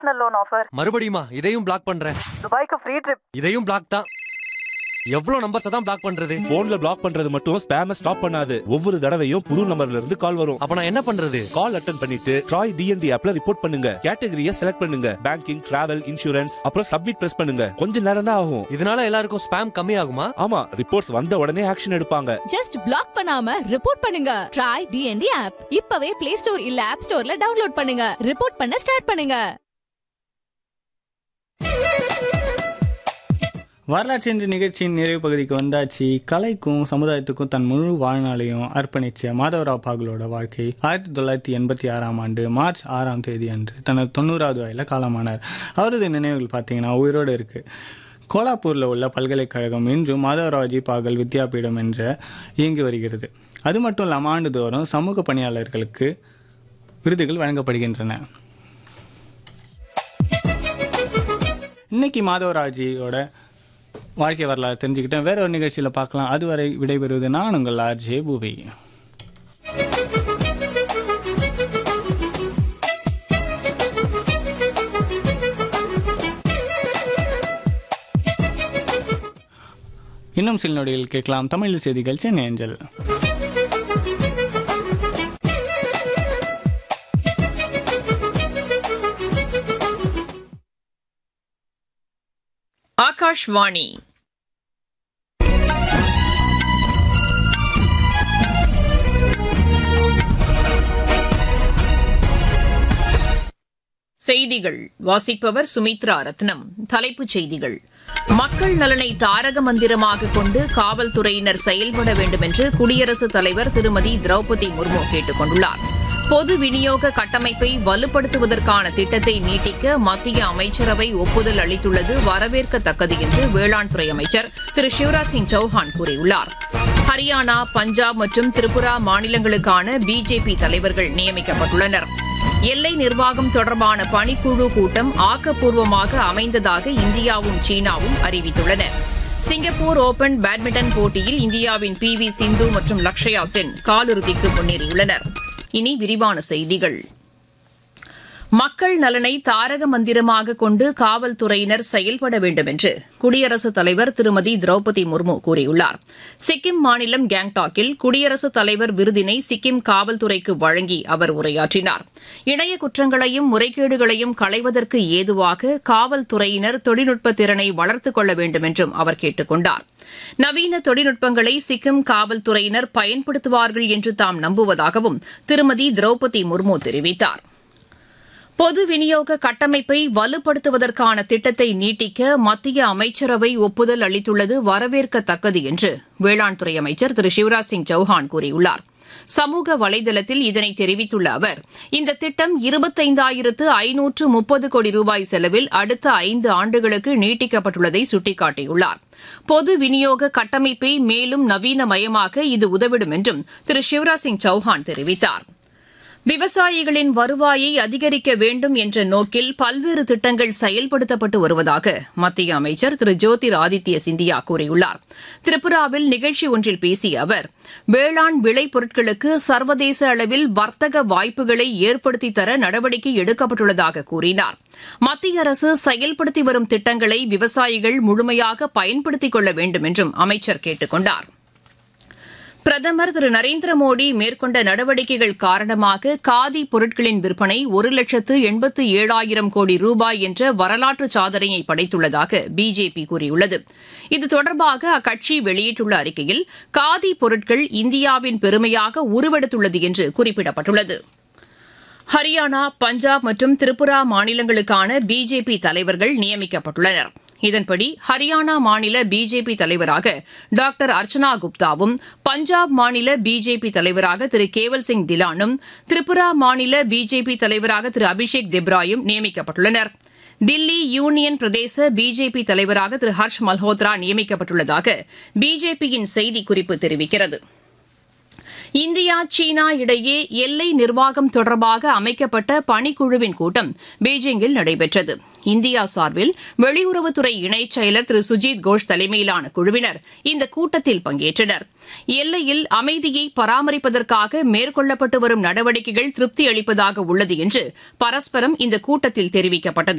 loan offer மறுபடியுமா இதையும் black பண்றேன் துபாய்க்கு ஃப்ரீ ட்ரிப் இதையும் பிளாக் தான் எவ்வளவு நம்பர்ஸ் தான் பிளாக் பண்றது போன்ல பிளாக் பண்றது மட்டும் ஸ்பேம ஸ்டாப் பண்ணாது ஒவ்வொரு தடவையும் புது நம்பர்ல இருந்து கால் வரும் அப்ப நான் என்ன பண்றது கால் அட்டன் பண்ணிட்டு ட்ராய் டிஎன்டி ஆப்ல ரிப்போர்ட் பண்ணுங்க கேட்டகரியை செலக்ட் பண்ணுங்க பேங்கிங் டிராவல் இன்சூரன்ஸ் அப்புறம் சப்மிட் பிரஸ் பண்ணுங்க கொஞ்ச நேரம் தான் ஆகும் இதனால எல்லாருக்கும் ஸ்பேம் கம்மி ஆகுமா ஆமா ரிப்போர்ட்ஸ் வந்த உடனே ஆக்ஷன் எடுப்பாங்க ஜஸ்ட் பிளாக் பண்ணாம ரிப்போர்ட் பண்ணுங்க ட்ரை டிஎன்டி ஆப் இப்பவே பிளே ஸ்டோர் இல்ல ஆப் ஸ்டோர்ல டவுன்லோட் பண்ணுங்க ரிப்போர்ட் பண்ண ஸ்டார்ட் பண்ணுங்க வரலாற்று என்ற நிகழ்ச்சியின் நிறைவு பகுதிக்கு வந்தாச்சு கலைக்கும் சமுதாயத்துக்கும் தன் முழு வாழ்நாளையும் அர்ப்பணிச்ச மாதவராவ் பாகலோட வாழ்க்கை ஆயிரத்தி தொள்ளாயிரத்தி எண்பத்தி ஆறாம் ஆண்டு மார்ச் ஆறாம் தேதி அன்று தனது தொண்ணூறாவது வயதில் காலமானார் அவரது நினைவுகள் பார்த்தீங்கன்னா உயிரோடு இருக்கு கோலாப்பூரில் உள்ள பல்கலைக்கழகம் இன்றும் மாதவராவ்ஜி பாகல் வித்யாபீடம் என்ற இயங்கி வருகிறது அது மட்டும் இல்லாமல் ஆண்டுதோறும் சமூக பணியாளர்களுக்கு விருதுகள் வழங்கப்படுகின்றன இன்னைக்கு மாதவராஜியோட வாழ்க்கை வரலாறு தெரிஞ்சுக்கிட்டேன் வேற ஒரு நிகழ்ச்சியில் பார்க்கலாம் அதுவரை விடைபெறுவது நான் உங்கள் ஆர்ஜே பூபி இன்னும் சில நொடிகள் கேட்கலாம் தமிழ் செய்திகள் சென்னை அஞ்சல் ஆகாஷ்வாணி செய்திகள் வாசிப்பவர் சுமித்ரா ரத்னம் தலைப்புச் செய்திகள் மக்கள் நலனை தாரக மந்திரமாக கொண்டு காவல்துறையினர் செயல்பட வேண்டும் என்று குடியரசுத் தலைவர் திருமதி திரௌபதி முர்மு கேட்டுக் கொண்டுள்ளார் பொது விநியோக கட்டமைப்பை வலுப்படுத்துவதற்கான திட்டத்தை நீட்டிக்க மத்திய அமைச்சரவை ஒப்புதல் அளித்துள்ளது வரவேற்கத்தக்கது என்று வேளாண் துறை அமைச்சர் திரு சிவராஜ் சிங் சௌஹான் கூறியுள்ளார் ஹரியானா பஞ்சாப் மற்றும் திரிபுரா மாநிலங்களுக்கான பிஜேபி தலைவர்கள் நியமிக்கப்பட்டுள்ளனர் எல்லை நிர்வாகம் தொடர்பான பணிக்குழு கூட்டம் ஆக்கப்பூர்வமாக அமைந்ததாக இந்தியாவும் சீனாவும் அறிவித்துள்ளன சிங்கப்பூர் ஓபன் பேட்மிண்டன் போட்டியில் இந்தியாவின் பி வி சிந்து மற்றும் லக்ஷயா சென் காலிறுதிக்கு முன்னேறியுள்ளனர் இனி விரிவான செய்திகள் மக்கள் நலனை தாரக மந்திரமாக கொண்டு காவல்துறையினர் செயல்பட வேண்டும் என்று குடியரசுத் தலைவர் திருமதி திரௌபதி முர்மு கூறியுள்ளார் சிக்கிம் மாநிலம் கேங்டாக்கில் குடியரசுத் தலைவர் விருதினை சிக்கிம் காவல்துறைக்கு வழங்கி அவர் உரையாற்றினார் இணைய குற்றங்களையும் முறைகேடுகளையும் களைவதற்கு ஏதுவாக காவல்துறையினர் தொழில்நுட்ப திறனை வளர்த்துக் கொள்ள வேண்டும் என்றும் அவர் கேட்டுக் கொண்டார் நவீன தொழில்நுட்பங்களை சிக்கிம் காவல்துறையினர் பயன்படுத்துவார்கள் என்று தாம் நம்புவதாகவும் திருமதி திரௌபதி முர்மு தெரிவித்தார் பொது விநியோக கட்டமைப்பை வலுப்படுத்துவதற்கான திட்டத்தை நீட்டிக்க மத்திய அமைச்சரவை ஒப்புதல் அளித்துள்ளது வரவேற்கத்தக்கது என்று வேளாண் துறை அமைச்சர் திரு சிவராஜ் சிங் சௌஹான் கூறியுள்ளார் சமூக வலைதளத்தில் இதனை தெரிவித்துள்ள அவர் இந்த திட்டம் இருபத்தைந்தாயிரத்து ஐநூற்று முப்பது கோடி ரூபாய் செலவில் அடுத்த ஐந்து ஆண்டுகளுக்கு நீட்டிக்கப்பட்டுள்ளதை சுட்டிக்காட்டியுள்ளார் பொது விநியோக கட்டமைப்பை மேலும் நவீனமயமாக்க இது உதவிடும் என்றும் திரு சிவராஜ் சிங் சௌஹான் தெரிவித்தாா் விவசாயிகளின் வருவாயை அதிகரிக்க வேண்டும் என்ற நோக்கில் பல்வேறு திட்டங்கள் செயல்படுத்தப்பட்டு வருவதாக மத்திய அமைச்சர் திரு ஜோதிர் ஆதித்ய சிந்தியா கூறியுள்ளார் திரிபுராவில் நிகழ்ச்சி ஒன்றில் பேசிய அவர் வேளாண் விளைபொருட்களுக்கு சர்வதேச அளவில் வர்த்தக வாய்ப்புகளை ஏற்படுத்தி தர நடவடிக்கை எடுக்கப்பட்டுள்ளதாக கூறினார் மத்திய அரசு செயல்படுத்தி வரும் திட்டங்களை விவசாயிகள் முழுமையாக பயன்படுத்திக் கொள்ள வேண்டும் என்றும் அமைச்சர் கேட்டுக் கொண்டாா் பிரதமர் திரு நரேந்திர மோடி மேற்கொண்ட நடவடிக்கைகள் காரணமாக காதி பொருட்களின் விற்பனை ஒரு லட்சத்து எண்பத்து ஏழாயிரம் கோடி ரூபாய் என்ற வரலாற்று சாதனையை படைத்துள்ளதாக பிஜேபி கூறியுள்ளது இது தொடர்பாக அக்கட்சி வெளியிட்டுள்ள அறிக்கையில் காதி பொருட்கள் இந்தியாவின் பெருமையாக உருவெடுத்துள்ளது என்று குறிப்பிடப்பட்டுள்ளது ஹரியானா பஞ்சாப் மற்றும் திரிபுரா மாநிலங்களுக்கான பிஜேபி தலைவர்கள் நியமிக்கப்பட்டுள்ளனர் இதன்படி ஹரியானா மாநில பிஜேபி தலைவராக டாக்டர் அர்ச்சனா குப்தாவும் பஞ்சாப் மாநில பிஜேபி தலைவராக திரு கேவல் சிங் திலானும் திரிபுரா மாநில பிஜேபி தலைவராக திரு அபிஷேக் திப்ராயும் நியமிக்கப்பட்டுள்ளனர் தில்லி யூனியன் பிரதேச பிஜேபி தலைவராக திரு ஹர்ஷ் மல்ஹோத்ரா நியமிக்கப்பட்டுள்ளதாக பிஜேபியின் செய்திக்குறிப்பு தெரிவிக்கிறது இந்தியா சீனா இடையே எல்லை நிர்வாகம் தொடர்பாக அமைக்கப்பட்ட பணிக்குழுவின் கூட்டம் பீஜிங்கில் நடைபெற்றது இந்தியா சார்பில் வெளியுறவுத்துறை இணைச் செயலர் திரு சுஜித் கோஷ் தலைமையிலான குழுவினர் இந்த கூட்டத்தில் பங்கேற்றனர் எல்லையில் அமைதியை பராமரிப்பதற்காக மேற்கொள்ளப்பட்டு வரும் நடவடிக்கைகள் திருப்தி அளிப்பதாக உள்ளது என்று பரஸ்பரம் இந்த கூட்டத்தில் தெரிவிக்கப்பட்டது